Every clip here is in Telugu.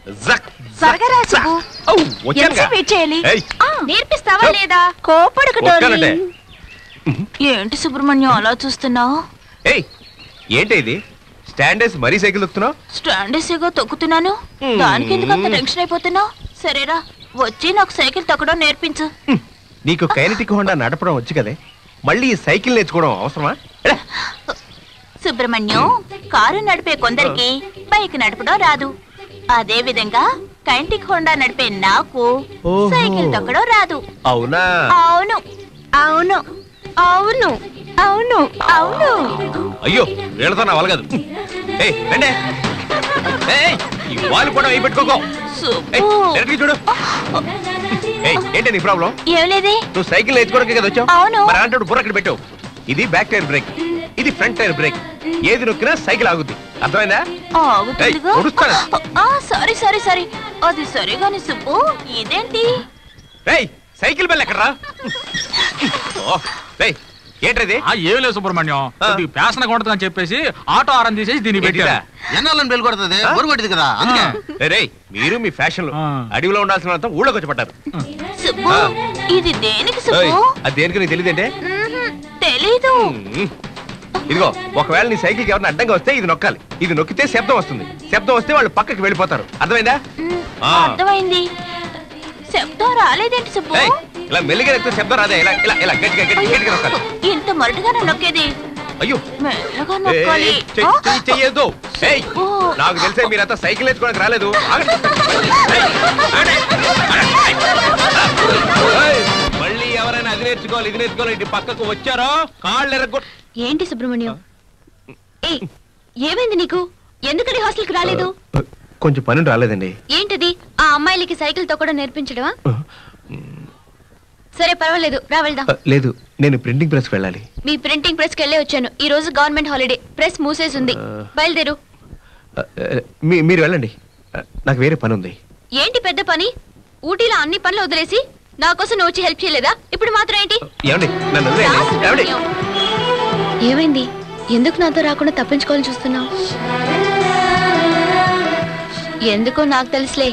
జక్ త్వరగా రా సుబ్బు. ఔ, వచ్చానుగా. ఎంతసేపు వెయిట్ చేయాలి ఏయ్, ఆ, నేర్పిస్తావా లేదా కోపడకు వస్తానంటే. ఏంటి సుబ్రహ్మణ్యం అలా చూస్తున్నావు ఏయ్ ఏంటి ఇది స్టాండ్ వేసి మరీ సైకిల్ దొక్కుతున్నావు స్టాండేసేగా తొక్కుతున్నాను దానికి ఎందుకు అంత టెన్షన్ అయిపోతున్నావు సరేరా వచ్చి నాకు సైకిల్ తొక్కడం నేర్పించు నీకు కైనటిక్ హోండా నడపడం వచ్చు కదే మళ్ళీ ఈ సైకిల్ నేర్చుకోవడం అవసరమా ఎడా. సుబ్రహ్మణ్యం కారు నడిపే కొందరికి బైక్ నడపడం రాదు అదే విధంగా కైంటిక్ హోండా నడిపే నాకు ఓహో. సైకిల్ తొక్కడం రాదు అవునా అవును అవును అవును అవును అవును అయ్యో వీళ్ళతో నా వలగదు ఏయ్ రండి ఏయ్ ఈ వాలు కూడా అయి పెట్టుకోకో ఏయ్ సుబ్బు డైరెక్ట్గా చూడు ఏయ్ ఏంటి నీ ప్రాబ్లం ఏం లేదే నువ్వు సైకిల్ నేర్చుకోవడానికి కదా వచ్చావు అవును. మరి అలాంటి బుర్ర అక్కడ పెట్టావు ఇది బ్యాక్ టైర్ బ్రేక్ ఇది ఫ్రంట్ టైర్ బ్రేక్ ఏది నొక్కినా సైకిల్ ఆగుద్ది అర్థమైందా ఆగుతుందిగా ఏయ్, ఉరుస్తాను. ఆ సారీ సారీ సారీ అది సరే గాని సుబ్బు ఇదేంటి రేయ్ సైకిల్ బెల్ ఎక్కడరా ఓ, రేయ్ ఏంటది ఆ ఏం లేదు సుబ్రహ్మణ్యం ఆ. కొద్దిగా పేసన కొడతా చెప్పేసి ఆటో ఆరం తీసేసి దీన్ని పెట్టారా ఎన్నాళ్ళని బెల్ కొడుతుంది బొరు కొట్టింది కదా అందుకే రేయ్, రేయ్ మీరు మీ ఫ్యాషన్ ఆ. అడవిలో ఉండాల్సిన వాళ్ళంతా ఊళ్ళోకి వచ్చి పడ్డారు సుబ్బు ఆ. ఇది దేనికి ఏయ్, సుబ్బు అది దేనికి నీకు తెలియదంటే మ్మ్హ్మ్, తెలీదు ఇదిగో ఒకవేళ నీ సైకిల్ ఎవరిని అడ్డంగా వస్తే ఇది నొక్కాలి ఇది నొక్కితే శబ్దం వస్తుంది శబ్దం వస్తే వాళ్ళు పక్కకి వెళ్ళిపోతారు అర్థమైందా మ్మ్, ఆ. అర్థమైంది శబ్దం రాలేదేంటి సుబ్బు ఏయ్, ఇలా మెల్లిగా ఎక్కితే శబ్దం రాదే ఇలా ఇలా ఇలా గట్టిగా గట్టి గట్టిగా నొక్కాలి ఇంత మొరటుగా నొక్కేది అయ్యో మెల్లగా ఏయ్, నొక్కాలి చెయ్- ఆ? చెయ్- చెయ్యొద్దు. ఏయ్, ఓ. నాకు తెలిసే మీరంతా సైకిల్ నేర్చుకోవడానికి రాలేదు ఆగండి. ఏయ్, ఆగండి. ఏయ్, మళ్ళీ ఎవరైనా అది నేర్చుకోవాలి ఇది నేర్చుకోవాలి ఇటు పక్కకు వచ్చారో కాళ్ళు ఎరగొట్ ఏంటి సుబ్రహ్మణ్యం ఏ ఏమైంది నీకు ఎందుకని హాస్టల్కి రాలేదు కొంచెం పని రాలేదండి ఏంటిది ఆ అమ్మాయిలకి సైకిల్ తొక్కడం నేర్పించడమా సరే పర్వాలేదు రా వెళ్దాం లేదు నేను ప్రింటింగ్ ప్రెస్కి వెళ్ళాలి మీ ప్రింటింగ్ ప్రెస్ కి వెళ్ళే వచ్చాను ఈ రోజు గవర్నమెంట్ హాలిడే ప్రెస్ మూసేసి ఉంది బయలుదేరు మీ- మీరు వెళ్ళండి నాకు వేరే పని ఉంది ఏంటి పెద్ద పని ఊటీలో అన్ని పనులు వదిలేసి నా కోసం నువ్వు వచ్చి హెల్ప్ చేయలేదా ఇప్పుడు మాత్రం ఏంటి ఏమండి నన్ను వదిలేయండి. ఏమండి ఏమైంది ఎందుకు నాతో రాకుండా తప్పించుకోవాలని చూస్తున్నావు ఎందుకో నాకు తెలుసులే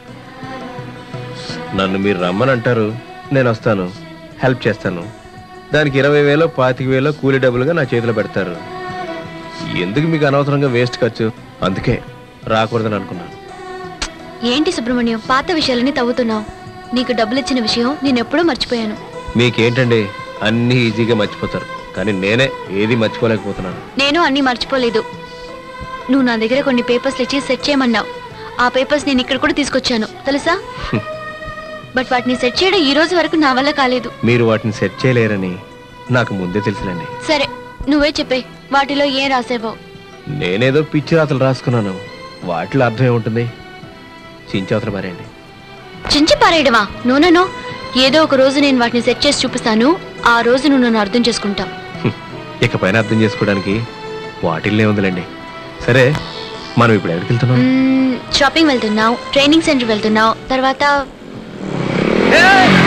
నన్ను మీరు రమ్మని అంటారు నేను వస్తాను హెల్ప్ చేస్తాను దానికి ఇరవై వేలో పాతిక వేలో కూలి డబ్బులుగా నా చేతిలో పెడతారు ఎందుకు మీకు అనవసరంగా వేస్ట్ ఖర్చు అందుకే రాకూడదని అనుకున్నాను ఏంటి సుబ్రహ్మణ్యం పాత విషయాలని తవ్వుతున్నావు నీకు డబ్బులు ఇచ్చిన విషయం నేను ఎప్పుడూ మర్చిపోయాను మీకేంటండి అన్నీ ఈజీగా మర్చిపోతారు కానీ నేనే ఏది మర్చిపోలేకపోతున్నాను నేను అన్నీ మర్చిపోలేదు నువ్వు నా దగ్గర కొన్ని పేపర్స్ ఇచ్చి సెట్ చేయమన్నావు ఆ పేపర్స్ నేను ఇక్కడ కూడా తీసుకొచ్చాను తెలుసా బట్ వాటిని సెట్ చేయడం ఈ రోజు వరకు నా వల్ల కాలేదు మీరు వాటిని సెట్ చేయలేరని నాకు ముందే తెలుసులేండి సరే నువ్వే చెప్పే వాటిలో ఏం రాసావో నేనేదో పిచ్చి రాతలు రాసుకున్నాను వాటిలో అర్థం ఏముంటుంది చించవతలు మరేండి చించి పారేయడమా నోనో ఏదో ఒక రోజు నేను వాటిని సెట్ చేసి చూపిస్తాను ఆ రోజు నువ్వు నన్ను అర్థం చేసుకుంటావు ఇకపైన అర్థం చేసుకోవడానికి వాటిల్నే ఉందిలేండి సరే మనం ఇప్పుడు ఎక్కడికి వెళ్తున్నాం మ్మ్, షాపింగ్ వెళ్తున్నావు ట్రైనింగ్ సెంటర్ వెళ్తున్నావు తర్వాత ఏయ్!